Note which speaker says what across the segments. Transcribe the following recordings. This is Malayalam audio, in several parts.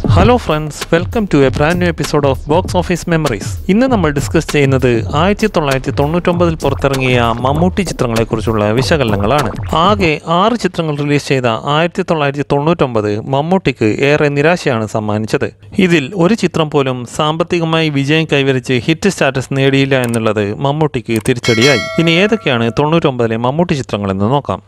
Speaker 1: hello friends welcome to a brand new episode of box office memories ഇന്ന് നമ്മൾ ഡിസ്കസ് ചെയ്യുന്നത് ആയിരത്തി തൊള്ളായിരത്തി തൊണ്ണൂറ്റൊമ്പതിൽ പുറത്തിറങ്ങിയ മമ്മൂട്ടി ചിത്രങ്ങളെക്കുറിച്ചുള്ള വിശകലനങ്ങളാണ് ആകെ ആറ് ചിത്രങ്ങൾ റിലീസ് ചെയ്ത ആയിരത്തി തൊള്ളായിരത്തി തൊണ്ണൂറ്റൊമ്പത് മമ്മൂട്ടിക്ക് ഏറെ നിരാശയാണ് സമ്മാനിച്ചത് ഇതിൽ ഒരു ചിത്രം പോലും സാമ്പത്തികമായി വിജയം കൈവരിച്ച് ഹിറ്റ് സ്റ്റാറ്റസ് നേടിയില്ല എന്നുള്ളത് മമ്മൂട്ടിക്ക് തിരിച്ചടിയായി ഇനി ഏതൊക്കെയാണ് തൊണ്ണൂറ്റൊമ്പതിലെ മമ്മൂട്ടി ചിത്രങ്ങളെന്ന് നോക്കാം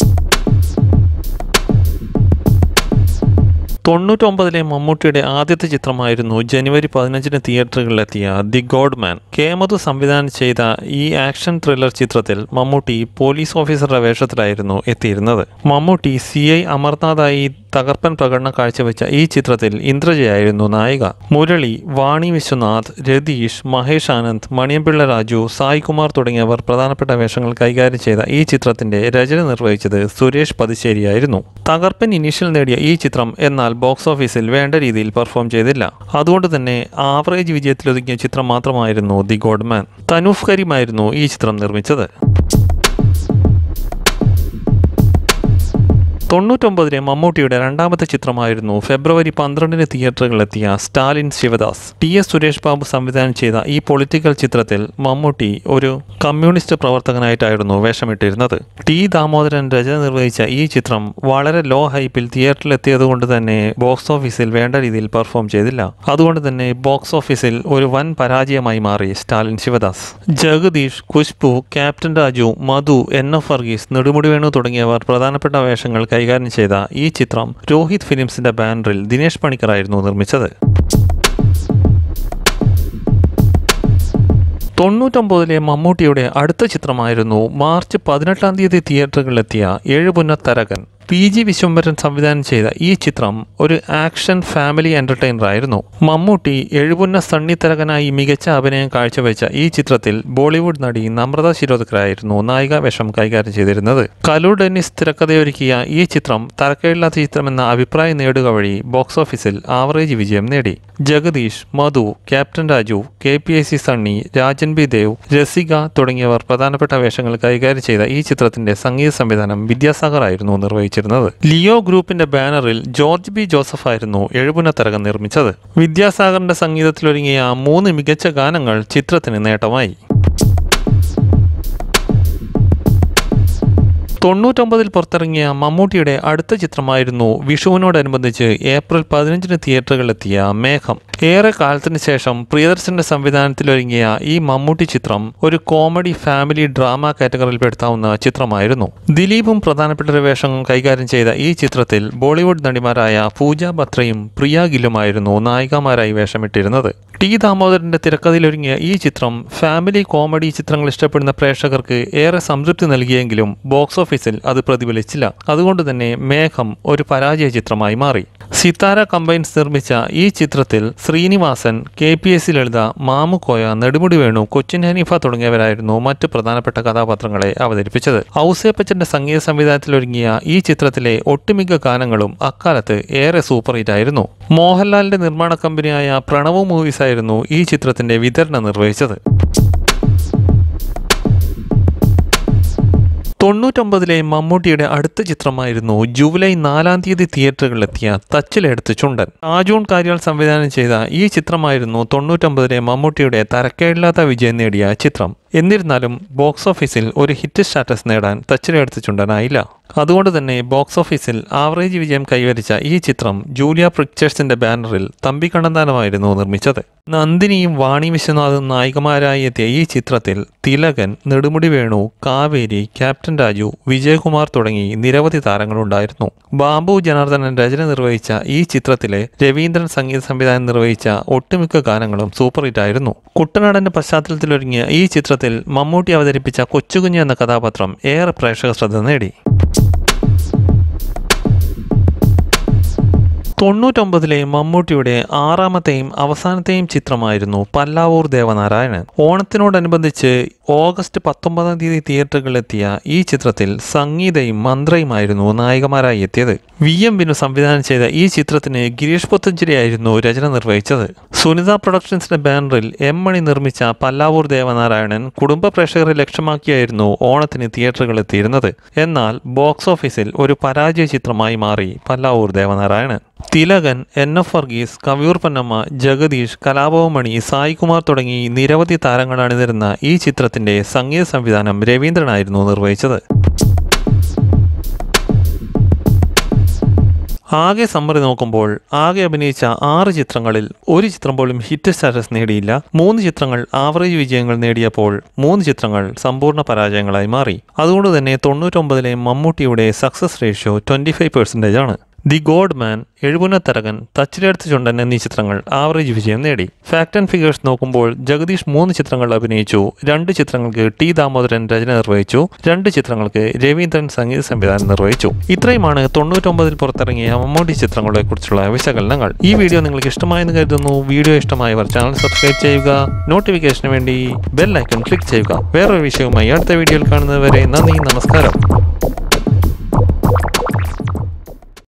Speaker 1: തൊണ്ണൂറ്റൊമ്പതിലെ മമ്മൂട്ടിയുടെ ആദ്യത്തെ ചിത്രമായിരുന്നു ജനുവരി പതിനഞ്ചിന് തിയേറ്ററുകളിലെത്തിയ ദി ഗോഡ് മാൻ കേമതു സംവിധാനം ചെയ്ത ഈ ആക്ഷൻ ത്രില്ലർ ചിത്രത്തിൽ മമ്മൂട്ടി പോലീസ് ഓഫീസറുടെ വേഷത്തിലായിരുന്നു എത്തിയിരുന്നത് മമ്മൂട്ടി സി ഐ അമർനാഥായി തകർപ്പൻ പ്രകടനം കാഴ്ചവെച്ച ഈ ചിത്രത്തിൽ ഇന്ദ്രജയായിരുന്നു നായിക മുരളി വാണി വിശ്വനാഥ് രതീഷ് മഹേഷ് ആനന്ദ് മണിയമ്പിള്ള രാജു സായ് കുമാർ തുടങ്ങിയവർ പ്രധാനപ്പെട്ട വേഷങ്ങൾ കൈകാര്യം ചെയ്ത ഈ ചിത്രത്തിന്റെ രചന നിർവഹിച്ചത് സുരേഷ് പതിശ്ശേരിയായിരുന്നു തകർപ്പൻ ഇനീഷ്യൽ നേടിയ ഈ ചിത്രം എന്നാൽ ബോക്സ് ഓഫീസിൽ വേണ്ട രീതിയിൽ പെർഫോം ചെയ്തില്ല അതുകൊണ്ട് തന്നെ ആവറേജ് വിജയത്തിലൊതുങ്ങിയ ചിത്രം മാത്രമായിരുന്നു ദി ഗോഡ് മാൻ തനൂഫ് കരീമായിരുന്നു ഈ ചിത്രം നിർമ്മിച്ചത് തൊണ്ണൂറ്റൊമ്പതിലെ മമ്മൂട്ടിയുടെ രണ്ടാമത്തെ ചിത്രമായിരുന്നു ഫെബ്രുവരി പന്ത്രണ്ടിന് തിയേറ്ററുകളിലെത്തിയ Stalin Sivadas T S Suresh Babu സംവിധാനം ചെയ്ത ഈ പൊളിറ്റിക്കൽ ചിത്രത്തിൽ മമ്മൂട്ടി ഒരു കമ്മ്യൂണിസ്റ്റ് പ്രവർത്തകനായിട്ടായിരുന്നു വേഷമിട്ടിരുന്നത് ടി ദാമോദരൻ രചന നിർവഹിച്ച ഈ ചിത്രം വളരെ ലോ ഹൈപ്പിൽ തിയേറ്ററിലെത്തിയതുകൊണ്ട് തന്നെ ബോക്സ് ഓഫീസിൽ വേണ്ട രീതിയിൽ പെർഫോം ചെയ്തില്ല അതുകൊണ്ട് തന്നെ ബോക്സ് ഓഫീസിൽ ഒരു വൻ പരാജയമായി മാറി Stalin Sivadas Jagadish Khushbu Captain Raju Madhu N F Varghese Nedumudi Venu തുടങ്ങിയവർ പ്രധാനപ്പെട്ട വേഷങ്ങൾ കൈകാര്യം ചെയ്ത ഈ ചിത്രം രോഹിത് ഫിലിംസിന്റെ ബാനറിൽ ദിനേശ് പണിക്കറായിരുന്നു നിർമ്മിച്ചത് തൊണ്ണൂറ്റൊമ്പതിലെ മമ്മൂട്ടിയുടെ അടുത്ത ചിത്രമായിരുന്നു മാർച്ച് പതിനെട്ടാം തീയതി തിയേറ്ററുകളിലെത്തിയ ഏഴുപുന്നത്തരകൻ പി ജി വിശ്വംഭരൻ സംവിധാനം ചെയ്ത ഈ ചിത്രം ഒരു ആക്ഷൻ ഫാമിലി എന്റർടൈനർ ആയിരുന്നു മമ്മൂട്ടി എഴുപുന്ന സണ്ണിത്തരകനായി മികച്ച അഭിനയം കാഴ്ചവെച്ച ഈ ചിത്രത്തിൽ ബോളിവുഡ് നടി നമ്രത ശിരോദ്കറായിരുന്നു നായികാ വേഷം കൈകാര്യം ചെയ്തിരുന്നത് കലു ഡെന്നിസ് തിരക്കഥയൊരുക്കിയ ഈ ചിത്രം തരക്കേടില്ലാത്ത ചിത്രമെന്ന അഭിപ്രായം നേടുക വഴി ബോക്സ് ഓഫീസിൽ ആവറേജ് വിജയം നേടി Jagadish Madhu Captain Raju K P S C Sunny Rajan B Dev Rasika തുടങ്ങിയവർ പ്രധാനപ്പെട്ട വേഷങ്ങൾ കൈകാര്യം ചെയ്ത ഈ ചിത്രത്തിന്റെ സംഗീത സംവിധാനം വിദ്യാസാഗർ ആയിരുന്നു നിർവഹിച്ചിരുന്നത് ലിയോ ഗ്രൂപ്പിന്റെ ബാനറിൽ ജോർജ് ബി ജോസഫ് ആയിരുന്നു എഴുപുനത്തരകം നിർമ്മിച്ചത് വിദ്യാസാഗറിന്റെ സംഗീതത്തിലൊരുങ്ങിയ മൂന്ന് മികച്ച ഗാനങ്ങൾ ചിത്രത്തിന് നേട്ടമായി തൊണ്ണൂറ്റൊമ്പതിൽ പുറത്തിറങ്ങിയ മമ്മൂട്ടിയുടെ അടുത്ത ചിത്രമായിരുന്നു വിഷുവിനോടനുബന്ധിച്ച് ഏപ്രിൽ പതിനഞ്ചിന് തിയേറ്ററുകളിലെത്തിയ മേഘം ഏറെ കാലത്തിന് ശേഷം പ്രിയദർശന്റെ സംവിധാനത്തിലൊരുങ്ങിയ ഈ മമ്മൂട്ടി ചിത്രം ഒരു കോമഡി ഫാമിലി ഡ്രാമ കാറ്റഗറിയിൽ പെടുത്താവുന്ന ചിത്രമായിരുന്നു ദിലീപും പ്രധാനപ്പെട്ട ഒരു വേഷം കൈകാര്യം ചെയ്ത ഈ ചിത്രത്തിൽ ബോളിവുഡ് നടിമാരായ പൂജ ബത്രയും പ്രിയ ഗില്ലുമായിരുന്നു നായികമാരായി വേഷമിട്ടിരുന്നത് ടി ദാമോദരന്റെ തിരക്കഥയിലൊരുങ്ങിയ ഈ ചിത്രം ഫാമിലി കോമഡി ചിത്രങ്ങൾ ഇഷ്ടപ്പെടുന്ന പ്രേക്ഷകർക്ക് ഏറെ സംതൃപ്തി നൽകിയെങ്കിലും ബോക്സ് ഓഫീസിൽ അത് പ്രതിഫലിച്ചില്ല അതുകൊണ്ട് തന്നെ മേഘം ഒരു പരാജയ ചിത്രമായി മാറി സിത്താര കമ്പൈൻസ് നിർമ്മിച്ച ഈ ചിത്രത്തിൽ Sreenivasan K P S Lalitha Mamukkoya Nedumudi Venu Cochin Haneefa തുടങ്ങിയവരായിരുന്നു മറ്റ് പ്രധാനപ്പെട്ട കഥാപാത്രങ്ങളെ അവതരിപ്പിച്ചത് ഔസേപ്പച്ചന്റെ സംഗീത സംവിധാനത്തിലൊരുങ്ങിയ ഈ ചിത്രത്തിലെ ഒട്ടുമിക്ക ഗാനങ്ങളും അക്കാലത്ത് ഏറെ സൂപ്പർ ഹിറ്റ് ആയിരുന്നു മോഹൻലാലിന്റെ നിർമ്മാണ കമ്പനിയായ പ്രണവ് മൂവീസ് ആയിരുന്നു ഈ ചിത്രത്തിന്റെ വിതരണം നിർവഹിച്ചത് തൊണ്ണൂറ്റൊമ്പതിലെ മമ്മൂട്ടിയുടെ അടുത്ത ചിത്രമായിരുന്നു ജൂലൈ നാലാം തീയതി തിയേറ്ററുകളിലെത്തിയ തച്ചിലെടുത്ത് ചുണ്ടൻ രാജൂൺ കാര്യാൽ സംവിധാനം ചെയ്ത ഈ ചിത്രമായിരുന്നു തൊണ്ണൂറ്റൊമ്പതിലെ മമ്മൂട്ടിയുടെ തരക്കേടില്ലാത്ത വിജയം നേടിയ ചിത്രം എന്നിരുന്നാലും ബോക്സ് ഓഫീസിൽ ഒരു ഹിറ്റ് സ്റ്റാറ്റസ് നേടാൻ തച്ചിലെടുത്ത് ചുണ്ടനായില്ല അതുകൊണ്ട് തന്നെ ബോക്സ് ഓഫീസിൽ ആവറേജ് വിജയം കൈവരിച്ച ഈ ചിത്രം ജൂലിയ പിക്ചേഴ്സിന്റെ ബാനറിൽ തമ്പി കണ്ണന്താനമായിരുന്നു നിർമ്മിച്ചത് നന്ദിനിയും വാണി വിശ്വനാഥും നായികമാരായി എത്തിയ ഈ ചിത്രത്തിൽ തിലകൻ നെടുമുടി വേണു കാവേരി ക്യാപ്റ്റൻ രാജു വിജയകുമാർ തുടങ്ങി നിരവധി താരങ്ങളുണ്ടായിരുന്നു ബാബു ജനാർദ്ദനൻ രചന നിർവഹിച്ച ഈ ചിത്രത്തിലെ രവീന്ദ്രൻ സംഗീത സംവിധാനം നിർവഹിച്ച ഒട്ടുമിക്ക ഗാനങ്ങളും സൂപ്പർ ഹിറ്റായിരുന്നു കുട്ടനാടന്റെ പശ്ചാത്തലത്തിലൊരുങ്ങിയ ഈ ചിത്രത്തിൽ മമ്മൂട്ടി അവതരിപ്പിച്ച കൊച്ചുകുഞ്ഞ് എന്ന കഥാപാത്രം ഏറെ പ്രേക്ഷക ശ്രദ്ധ നേടി തൊണ്ണൂറ്റൊമ്പതിലെ മമ്മൂട്ടിയുടെ ആറാമത്തെയും അവസാനത്തെയും ചിത്രമായിരുന്നു പല്ലാവൂർ ദേവനാരായണൻ ഓണത്തിനോടനുബന്ധിച്ച് ഓഗസ്റ്റ് പത്തൊമ്പതാം തീയതി തിയേറ്ററുകളിലെത്തിയ ഈ ചിത്രത്തിൽ സംഗീതയും മന്ത്രയുമായിരുന്നു നായികമാരായി എത്തിയത് വി എം ബിനു സംവിധാനം ചെയ്ത ഈ ചിത്രത്തിന് ഗിരീഷ് പുത്തഞ്ചേരിയായിരുന്നു രചന നിർവഹിച്ചത് സുനിത പ്രൊഡക്ഷൻസിന്റെ ബാനറിൽ എം മണി നിർമ്മിച്ച പല്ലാവൂർ ദേവനാരായണൻ കുടുംബ പ്രേക്ഷകരെ ലക്ഷ്യമാക്കിയായിരുന്നു ഓണത്തിന് തിയേറ്ററുകളെത്തിയിരുന്നത് എന്നാൽ ബോക്സ് ഓഫീസിൽ ഒരു പരാജയ ചിത്രമായി മാറി പല്ലാവൂർ ദേവനാരായണൻ തിലകൻ എൻ എഫ് വർഗീസ് കവിയൂർ പൊന്നമ്മ ജഗദീഷ് കലാഭവമണി സായികുമാർ തുടങ്ങി നിരവധി താരങ്ങൾ അണിനിരുന്ന ഈ ചിത്രത്തിന്റെ സംഗീത സംവിധാനം രവീന്ദ്രനായിരുന്നു നിർവഹിച്ചത് ആകെ സമ്മറി നോക്കുമ്പോൾ ആകെ അഭിനയിച്ച ആറ് ചിത്രങ്ങളിൽ ഒരു ചിത്രം പോലും ഹിറ്റ് സ്റ്റാറ്റസ് നേടിയില്ല മൂന്ന് ചിത്രങ്ങൾ ആവറേജ് വിജയങ്ങൾ നേടിയപ്പോൾ മൂന്ന് ചിത്രങ്ങൾ സമ്പൂർണ്ണ പരാജയങ്ങളായി മാറി അതുകൊണ്ട് തന്നെ തൊണ്ണൂറ്റൊമ്പതിലെ മമ്മൂട്ടിയുടെ success ratio twenty five percentage ആണ് the godman Ezhupunna Tharakan Thachiledathu Chundan എന്നീ ചിത്രങ്ങൾ ആവറേജ് വിജയം നേടി ഫാക്ട് ആൻഡ് ഫിഗേഴ്സ് നോക്കുമ്പോൾ ജഗദീഷ് മൂന്ന് ചിത്രങ്ങൾ അഭിനയിച്ചു രണ്ട് ചിത്രങ്ങൾക്ക് ടി ദാമോദരൻ രചന നിർവഹിച്ചു രണ്ട് ചിത്രങ്ങൾക്ക് രവീന്ദ്രൻ സംഗീത സംവിധാനം നിർവഹിച്ചു ഇത്രയുമാണ് തൊണ്ണൂറ്റൊമ്പതിൽ പുറത്തിറങ്ങിയ മമ്മൂട്ടി ചിത്രങ്ങളെ കുറിച്ചുള്ള വിശകലനങ്ങൾ ഈ വീഡിയോ നിങ്ങൾക്ക് ഇഷ്ടമായെന്ന് കരുതുന്നു വീഡിയോ ഇഷ്ടമായവർ ചാനൽ സബ്സ്ക്രൈബ് ചെയ്യുക നോട്ടിഫിക്കേഷന് വേണ്ടി ബെൽ ഐക്കൺ ക്ലിക്ക് ചെയ്യുക വേറൊരു വിഷയവുമായി അടുത്ത വീഡിയോയിൽ കാണുന്നതുവരെ നന്ദി നമസ്കാരം